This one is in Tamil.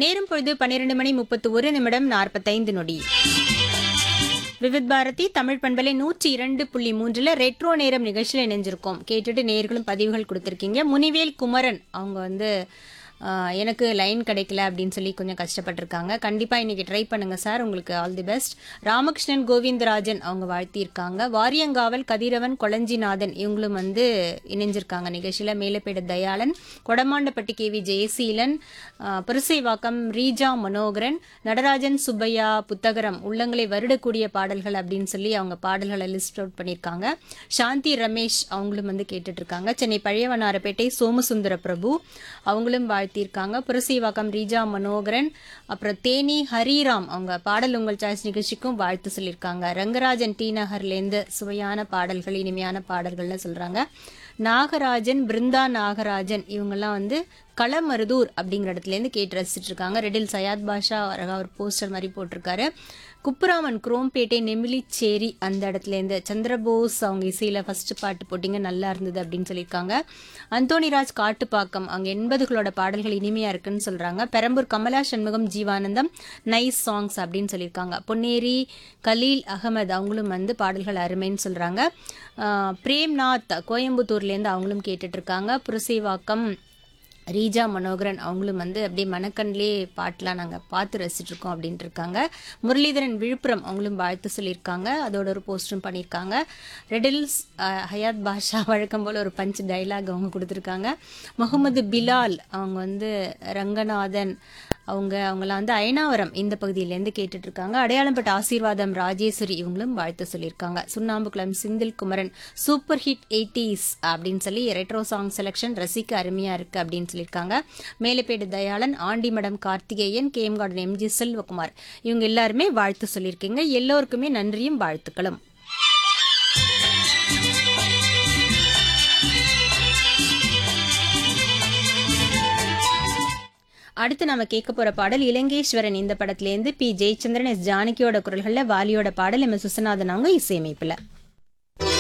நேரம் பொழுது பன்னிரண்டு மணி முப்பத்து ஒரு நிமிடம் நாற்பத்தைந்து நொடி விவித் பாரதி தமிழ் பண்பலை நூற்றி இரண்டு புள்ளி மூன்றுல ரெட்ரோ நேரம் நிகழ்ச்சியில் இணைஞ்சிருக்கோம் கேட்டுட்டு நேர்களும் பதிவுகள் கொடுத்துருக்கீங்க முனிவேல் குமரன் அவங்க வந்து ஆஹ், எனக்கு லைன் கிடைக்கல அப்படின்னு சொல்லி கொஞ்சம் கஷ்டப்பட்டிருக்காங்க கண்டிப்பாக இன்னைக்கு ட்ரை பண்ணுங்க சார் உங்களுக்கு all the best Ramakrishnan Govindarajan அவங்க வாழ்த்தியிருக்காங்க வாரியங்காவல் கதிரவன் கொளஞ்சிநாதன் இவங்களும் வந்து இணைஞ்சிருக்காங்க நிகழ்ச்சியில் மேலப்பேடு தயாளன் கொடமாண்டப்பட்டி கேவி ஜெயசீலன் ஆஹ், புரசைவாக்கம் ரீஜா மனோகரன் நடராஜன் சுப்பையா புத்தகரம் உள்ளங்களை வருடக்கூடிய பாடல்கள் அப்படின்னு சொல்லி அவங்க பாடல்களை லிஸ்ட் அவுட் பண்ணியிருக்காங்க சாந்தி ரமேஷ் அவங்களும் வந்து கேட்டுட்டு இருக்காங்க சென்னை பழையவனாரப்பேட்டை சோமசுந்தர பிரபு அவங்களும் வாழ்த்தியிருக்காங்க புரசைவாக்கம் ரீஜா மனோகரன் அப்புறம் தேனி ஹரிராம் அவங்க பாடல் உங்கள் சாய்ஸ் நிகழ்ச்சிக்கும் வாழ்த்து சொல்லியிருக்காங்க ரங்கராஜன் டி நகர்லேருந்து சுவையான பாடல்கள் இனிமையான பாடல்கள்னு சொல்றாங்க நாகராஜன் பிருந்தா நாகராஜன் இவங்கெல்லாம் வந்து களமருதூர் அப்படிங்கிற இடத்துலேருந்து கேட்டு ரசிச்சிட்டு இருக்காங்க ரெடில் சயாத் பாஷா அழகா ஒரு போஸ்டர் மாதிரி போட்டிருக்காரு குப்புராமன் குரோம்பேட்டை நெமிலிச்சேரி அந்த இடத்துலேருந்து சந்திரபோஸ் அவங்க இசையில் ஃபர்ஸ்ட் பாட்டு போட்டிங்க நல்லா இருந்தது அப்படின்னு சொல்லியிருக்காங்க அந்தோணிராஜ் காட்டுப்பாக்கம் அங்கே எண்பதுகளோட பாடல்கள் இனிமையாக இருக்குன்னு சொல்கிறாங்க பெரம்பூர் கமலா சண்முகம் ஜீவானந்தம் நைஸ் சாங்ஸ் அப்படின்னு சொல்லியிருக்காங்க பொன்னேரி கலீல் அகமது அவங்களும் வந்து பாடல்கள் அருமைன்னு சொல்கிறாங்க பிரேம்நாத் கோயம்புத்தூர்லேருந்து அவங்களும் கேட்டுட்டு இருக்காங்க புரசைவாக்கம் ரீஜா மனோகரன் அவங்களும் வந்து அப்படியே மனக்கண்லே பாட்டெலாம் நாங்கள் பார்த்து ரசிச்சுட்டு இருக்கோம் அப்படின்ட்டு இருக்காங்க முரளிதரன் விழுப்புரம் அவங்களும் வாழ்த்து சொல்லியிருக்காங்க அதோட ஒரு போஸ்டரும் பண்ணியிருக்காங்க ரெடில்ஸ் அஹ், ஹயாத் பாஷா வழக்கம் போல் ஒரு பஞ்ச் டைலாக் அவங்க கொடுத்துருக்காங்க முகமது பிலால் அவங்க வந்து ரங்கநாதன் அவங்க அவங்களாம் வந்து அயனாவரம் இந்த பகுதியிலேருந்து கேட்டுட்டு இருக்காங்க அடையாளம்பட்ட ஆசீர்வாதம் ராஜேஸ்வரி இவங்களும் வாழ்த்து சொல்லியிருக்காங்க Sunnambukulam Senthil Kumaran super hit eighties அப்படின்னு சொல்லி ரெட்ரோ சாங் செலெக்ஷன் ரசிக்க அருமையா இருக்கு அப்படின்னு சொல்லியிருக்காங்க Melapedu Dhayalan Andimadam Karthikeyan game garden MG Selvakumar இவங்க எல்லாருமே வாழ்த்து சொல்லியிருக்கீங்க எல்லோருக்குமே நன்றியும் வாழ்த்துக்களும் அடுத்து நம்ம கேட்க போற பாடல் இலங்கேஸ்வரன் இந்த படத்துல இருந்து பி ஜெயச்சந்திரன் எஸ் ஜானகியோட குரல்கள்ல வாலியோட பாடல் எம் எஸ் விஸ்வநாதன் அவங்க இசையமைப்புல